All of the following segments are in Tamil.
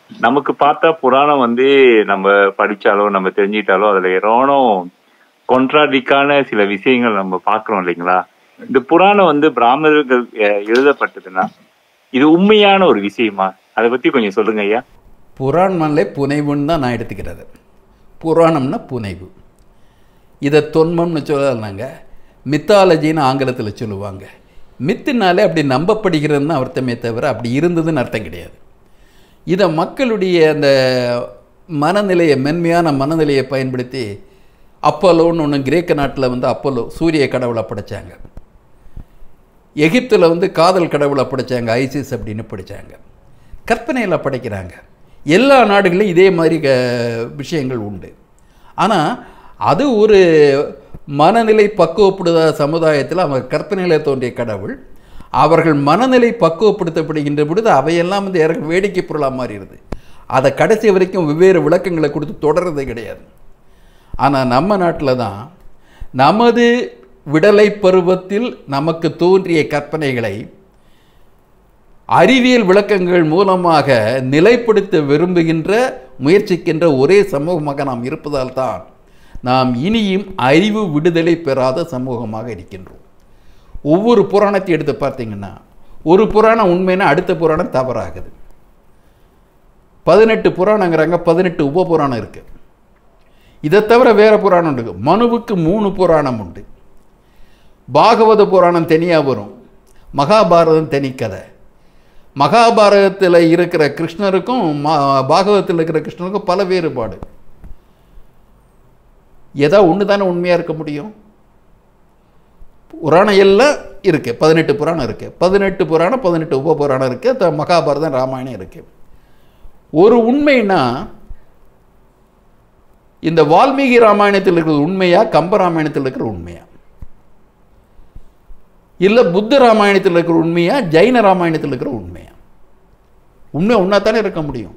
நமக்கு பார்த்தா புராணம் வந்து நம்ம படிச்சாலோ நம்ம தெரிஞ்சுக்கிட்டாலோ அதுல ஏறோனும் கொன்ட்ராடிக்கான சில விஷயங்கள் நம்ம பாக்குறோம் இல்லைங்களா இந்த புராணம் வந்து பிராமணர்கள் அஹ், எழுதப்பட்டதுன்னா இது உண்மையான ஒரு விஷயமா அதை பத்தி கொஞ்சம் சொல்லுங்க ஐயா புராணம்லே புனைவுன்னு தான் நான் எடுத்துக்கிறது புராணம்னா புனைவு இதை தொன்மம்னு சொல்லலாங்க மித்தாலஜின்னு ஆங்கிலத்தில் சொல்லுவாங்க மித்துனாலே அப்படி நம்பப்படுகிறதுன்னு அர்த்தமே தவிர அப்படி இருந்ததுன்னு அர்த்தம் கிடையாது இதை மக்களுடைய அந்த மனநிலையை மென்மையான மனநிலையை பயன்படுத்தி அப்போலோன்னு ஒன்று கிரேக்க நாட்டில் வந்து அப்போலோ சூரிய கடவுளை படைச்சாங்க எகிப்தில் வந்து காதல் கடவுளை படைச்சாங்க ஐசிஸ் அப்படின்னு படித்தாங்க கற்பனையில் படைக்கிறாங்க எல்லா நாடுகளிலும் இதே மாதிரி க விஷயங்கள் உண்டு ஆனால் அது ஒரு மனநிலை பக்குவப்படுத சமுதாயத்தில் அவங்க கற்பனையில் தோன்றிய கடவுள் அவர்கள் மனநிலை பக்குவப்படுத்தப்படுகின்ற பொழுது அவையெல்லாம் வந்து இறக்க வேடிக்கை பொருளாக மாறிடுது அதை கடைசி வரைக்கும் வெவ்வேறு விளக்கங்களை கொடுத்து தொடர்றதே கிடையாது ஆனால் நம்ம நாட்டில் தான் நமது விடலை பருவத்தில் நமக்கு தோன்றிய கற்பனைகளை அறிவியல் விளக்கங்கள் மூலமாக நிலைப்படுத்த விரும்புகின்ற முயற்சிக்கின்ற ஒரே சமூகமாக நாம் இருப்பதால் தான் நாம் இனியும் அறிவு விடுதலை பெறாத சமூகமாக இருக்கின்றோம் ஒவ்வொரு புராணத்தை எடுத்து பார்த்தீங்கன்னா ஒரு புராணம் உண்மைன்னா அடுத்த புராணம் தவறாகுது பதினெட்டு புராணங்கிறாங்க பதினெட்டு உப புராணம் இருக்கு இதை தவிர வேற புராணம் இருக்கு மனுவுக்கு மூணு புராணம் உண்டு பாகவத புராணம் தனியாக வரும் மகாபாரதம் தனிக்கதை மகாபாரதத்தில் இருக்கிற கிருஷ்ணருக்கும் மா- பாகவதத்தில் இருக்கிற கிருஷ்ணருக்கும் பல வேறுபாடு ஏதோ ஒன்று தானே உண்மையாக இருக்க முடியும் புராணம் எல்லாம் இருக்குது பதினெட்டு புராணம் இருக்குது பதினெட்டு புராணம் பதினெட்டு உப புராணம் இருக்குது மகாபாரதம் ராமாயணம் இருக்குது ஒரு உண்மைனா இந்த வால்மீகி ராமாயணத்தில் இருக்கிறது உண்மையா கம்ப ராமாயணத்தில் இருக்கிற உண்மையா இல்லை புத்த ராமாயணத்தில் இருக்கிற உண்மையா ஜெயின ராமாயணத்தில் இருக்கிற உண்மையா உண்மை ஒன்றா தானே இருக்க முடியும்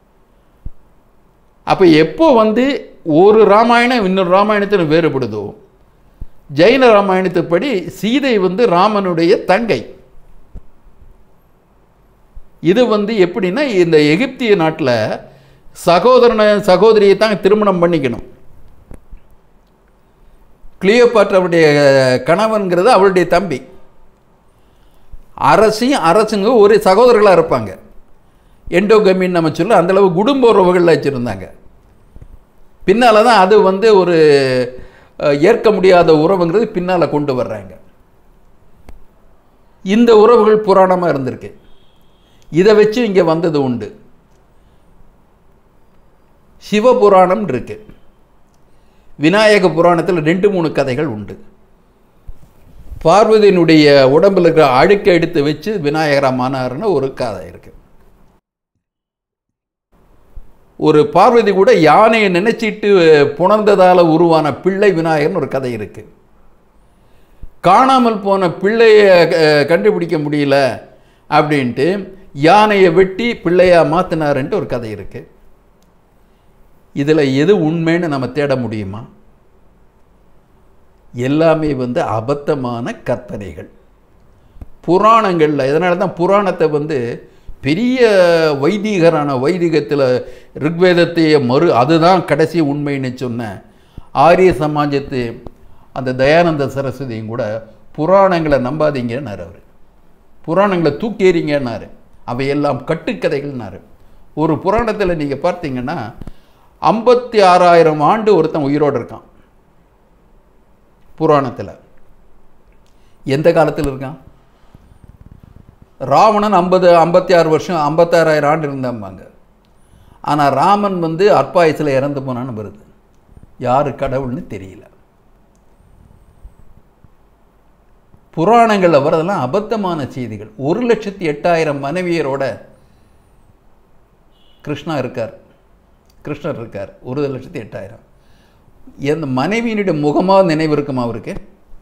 அப்போ எப்போ வந்து ஒரு ராமாயணம் இன்னொரு ராமாயணத்தில் வேறுபடுதோ ஜெயின ராமாயணத்துப்படி சீதை வந்து ராமனுடைய தங்கை இது வந்து எப்படின்னா இந்த எகிப்திய நாட்டில் சகோதரனை சகோதரியை தான் திருமணம் பண்ணிக்கணும் கிளியோபாட்ராவுடைய கணவன்கிறது அவளுடைய தம்பி அரசியும் அரசுங்க ஒரு சகோதரர்களாக இருப்பாங்க எண்டோகமின்னு நம்ம சொல்ல அந்தளவு குடும்ப உறவுகளில் வச்சுருந்தாங்க பின்னால் தான் அது வந்து ஒரு அஹ், ஏற்க முடியாத உறவுங்கிறது பின்னால் கொண்டு வர்றாங்க இந்த உறவுகள் புராணமாக இருந்திருக்கு இதை வச்சு இங்கே வந்தது உண்டு சிவபுராணம் இருக்கு விநாயக புராணத்தில் ரெண்டு மூணு கதைகள் உண்டு பார்வதியினுடைய உடம்பில் இருக்கிற அழுக்கை எடுத்து வச்சு விநாயகரா மானாருன்னு ஒரு கதை இருக்கு ஒரு பார்வதி கூட யானையை நினைச்சிட்டு புணர்ந்ததால் உருவான பிள்ளை விநாயகர்னு ஒரு கதை இருக்கு காணாமல் போன பிள்ளையை அஹ், கண்டுபிடிக்க முடியல அப்படின்ட்டு யானையை வெட்டி பிள்ளையா மாத்தினாருன்ட்டு ஒரு கதை இருக்கு இதில் எது உண்மைன்னு நம்ம தேட முடியுமா எல்லாமே வந்து அபத்தமான கற்பனைகள் புராணங்களில் இதனால தான் புராணத்தை வந்து பெரிய வைதிகரான வைதிகத்தில் ரிக்வேதத்தையே மறு அதுதான் கடைசி உண்மைன்னு சொன்ன ஆரிய சமாஜத்து அந்த தயானந்த சரஸ்வதியும் கூட புராணங்களை நம்பாதீங்கன்னாரு அவர் புராணங்களை தூக்கி எறிங்கன்னாரு அவையெல்லாம் கட்டுக்கதைகள்னாரு ஒரு புராணத்தில் நீங்கள் பார்த்தீங்கன்னா ஐம்பத்தி ஆறாயிரம் ஆண்டு ஒருத்தன் உயிரோடு இருக்கான் புராணத்தில் எந்த காலத்தில் இருக்கான் ராவணன் ஐம்பது ஐம்பத்தி ஆறு வருஷம் ஐம்பத்தாறாயிரம் ஆண்டு இருந்தாம்பாங்க ஆனால் ராமன் வந்து அற்பாயசில் இறந்து போனான்னு வருது யார் கடவுள்னு தெரியல புராணங்களில் வரதெல்லாம் அபத்தமான செய்திகள் ஒரு லட்சத்தி எட்டாயிரம் மனைவியரோட கிருஷ்ணா இருக்கார் கிருஷ்ணர் இருக்கார் ஒரு லட்சத்தி எட்டாயிரம் எந்த மனைவியினுடைய முகமாக நினைவு இருக்குமா அவருக்கு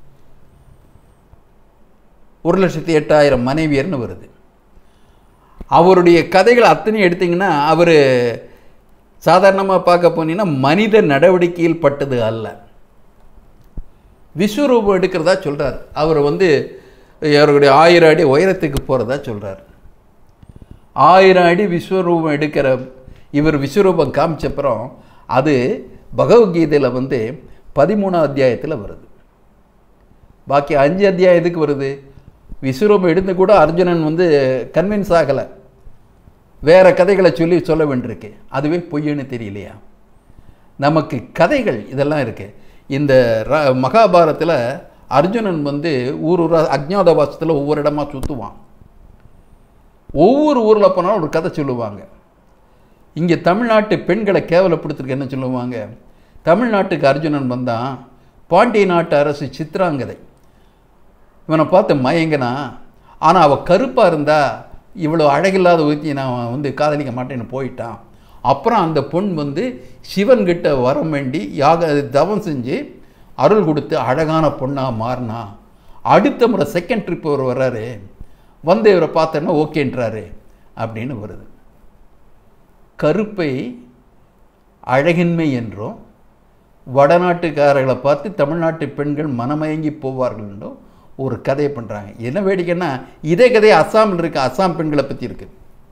ஒரு லட்சத்தி எட்டாயிரம் மனைவியர்னு வருது அவருடைய கதைகள் அத்தனையும் எடுத்தீங்கன்னா அவர் சாதாரணமாக பார்க்க போனீங்கன்னா மனித நடவடிக்கையில் பட்டது அல்ல விஸ்வரூபம் எடுக்கிறதா சொல்கிறார் அவர் வந்து அவருடைய ஆயிரம் அடி உயரத்துக்கு போகிறதா சொல்கிறார் ஆயிரம் அடி விஸ்வரூபம் எடுக்கிற இவர் விஸ்வரூபம் காமிச்சப்புறம் அது பகவத்கீதையில் வந்து பதிமூணாம் அத்தியாயத்தில் வருது பாக்கி அஞ்சு அத்தியாயம் எதுக்கு வருது விஸ்வரூபம் எடுத்து கூட அர்ஜுனன் வந்து கன்வின்ஸ் ஆகலை வேற கதைகளை சொல்லி சொல்ல வேண்டியிருக்கு அதுவே பொய்ன்னு தெரியலையா நமக்கு கதைகள் இதெல்லாம் இருக்கு இந்த ர- மகாபாரத்தில் அர்ஜுனன் வந்து ஊர் ஊரா அஜ்ஞாதவாசத்தில் ஒவ்வொரு இடமா சுற்றுவான் ஒவ்வொரு ஊரில் போனாலும் ஒரு கதை சொல்லுவாங்க இங்கே தமிழ்நாட்டு பெண்களை கேவலப்படுத்துறதுக்கு என்ன சொல்லுவாங்க தமிழ்நாட்டுக்கு அர்ஜுனன் வந்தான் பாண்டிய நாட்டு அரசு சித்ராங்கதை இவனை பார்த்து மயங்கினா ஆனால் அவள் கருப்பாக இருந்தா இவ்வளோ அழகில்லாத ஊற்றி நான் வந்து காதலிக்க மாட்டேன்னு போயிட்டான் அப்புறம் அந்த பொண் வந்து சிவன்கிட்ட வரம் வேண்டி யாக தவம் செஞ்சு அருள் கொடுத்து அழகான பொண்ணாக மாறினா அடுத்த முறை செகண்ட் ட்ரிப் அவர் வர்றாரு வந்து இவரை பார்த்தோன்னா ஓகேன்றாரு அப்படின்னு வருது கருப்பை அழகின்மை என்றும் வடநாட்டுக்காரர்களை பார்த்து தமிழ்நாட்டு பெண்கள் மனமயங்கி போவார்கள் என்றும் ஒரு கதையை பண்ணுறாங்க என்ன வேடிக்கைன்னா இதே கதை அஸ்ஸாமில் இருக்க அஸ்ஸாம் பெண்களை பற்றி இருக்கு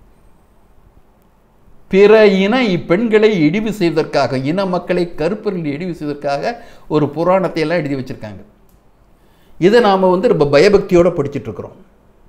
பிற இன பெண்களை இழிவு செய்வதற்காக இன மக்களை கருப்பர்கள் இழிவு செய்வதற்காக ஒரு புராணத்தை எல்லாம் எழுதி வச்சிருக்காங்க இதை நாம் வந்து ரொம்ப பயபக்தியோட படிச்சிட்டு இருக்கிறோம்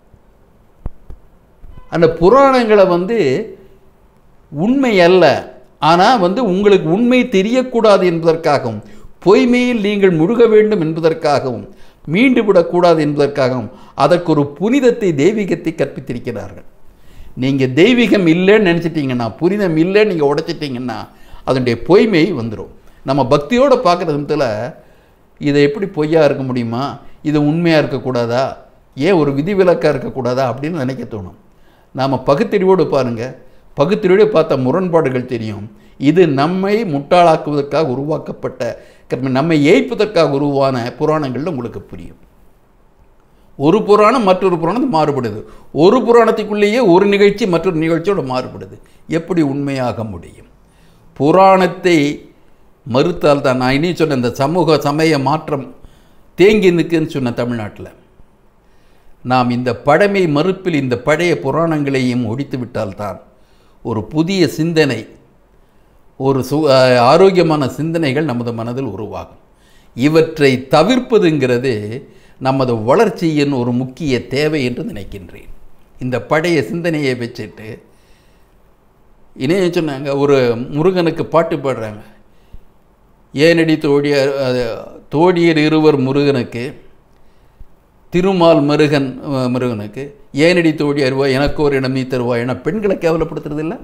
அந்த புராணங்களை வந்து உண்மை அல்ல ஆனால் வந்து உங்களுக்கு உண்மை தெரியக்கூடாது என்பதற்காகவும் பொய்மையில் நீங்கள் முழுக வேண்டும் என்பதற்காகவும் மீண்டு விடக்கூடாது என்பதற்காகவும் அதற்கு ஒரு புனிதத்தை தெய்வீகத்தை கற்பித்திருக்கிறார்கள் நீங்கள் தெய்வீகம் இல்லைன்னு நினச்சிட்டிங்கன்னா புனிதம் இல்லைன்னு நீங்கள் உடைச்சிட்டிங்கன்னா அதனுடைய பொய்மை வந்துடும் நம்ம பக்தியோடு பார்க்குற விதத்தில் இதை எப்படி பொய்யா இருக்க முடியுமா இது உண்மையாக இருக்கக்கூடாதா ஏன் ஒரு விதிவிலக்காக இருக்கக்கூடாதா அப்படின்னு நினைக்க தோணும் நாம் பகுத்தறிவோடு பாருங்கள் பகுத்தறிவோடு பார்த்த முரண்பாடுகள் தெரியும் இது நம்மை முட்டாளாக்குவதற்காக உருவாக்கப்பட்ட கர்ம- நம்மை ஏய்ப்பதற்காக உருவான புராணங்கள் உங்களுக்கு புரியும் ஒரு புராணம் மற்றொரு புராணம் மாறுபடுது ஒரு புராணத்துக்குள்ளேயே ஒரு நிகழ்ச்சி மற்றொரு நிகழ்ச்சியோட மாறுபடுது எப்படி உண்மையாக முடியும் புராணத்தை மறுத்தால் தான் நான் இனி சொன்ன இந்த சமூக சமய மாற்றம் தேங்கி நிற்குன்னு சொன்ன தமிழ்நாட்டில் நாம் இந்த பழமை மறுப்பில் இந்த பழைய புராணங்களையும் ஒழித்து விட்டால்தான் ஒரு புதிய சிந்தனை ஒரு சு அஹ் ஆரோக்கியமான சிந்தனைகள் நமது மனதில் உருவாகும் இவற்றை தவிர்ப்பதுங்கிறது நமது வளர்ச்சியின் ஒரு முக்கிய தேவை என்று நினைக்கின்றேன் இந்த பழைய சிந்தனையை வச்சுட்டு இணைய சொன்னாங்க ஒரு முருகனுக்கு பாட்டு பாடுறாங்க ஏனடி தோழியர் அது, தோழியர் இருவர் முருகனுக்கு திருமால் முருகன் அஹ், முருகனுக்கு ஏனடி தோழி அருவா எனக்கு ஒரு இடம் நீ தருவா என பெண்களை கேவலப்படுத்துறது இல்லை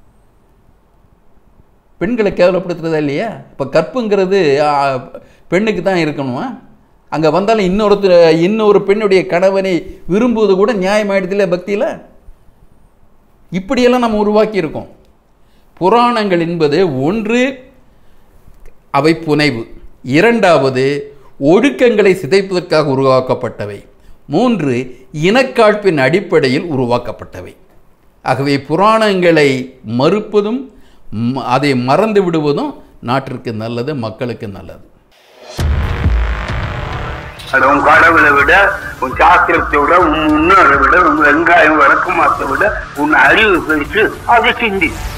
பெண்களை கேவலப்படுத்துறதா இல்லையா இப்போ கற்புங்கிறது ஆ, பெண்ணுக்கு தான் இருக்கணுமா அங்கே வந்தாலும் இன்னொருத்தர் இன்னொரு பெண்ணுடைய கணவனை விரும்புவது கூட நியாயமாயிடுதில்ல பக்தியில் இப்படியெல்லாம் நம்ம உருவாக்கி இருக்கோம் புராணங்கள் என்பது ஒன்று அவை புனைவு இரண்டாவது ஒழுக்கங்களை சிதைப்பதற்காக உருவாக்கப்பட்டவை மூன்று இனக்காழ்ப்பின் அடிப்படையில் உருவாக்கப்பட்டவை ஆகவே புராணங்களை மறுப்பதும் ம- அதை மறந்து விடுவதும் நாட்டிற்கு நல்லது மக்களுக்கு நல்லது அது உன் கடவுளை விட உன் சாஸ்திரத்தை விட உன் முன்னோரை விட உன் வெங்காயம் விளக்கமாத்தை விட உன் அறிவு பெருசு அதை சிந்தி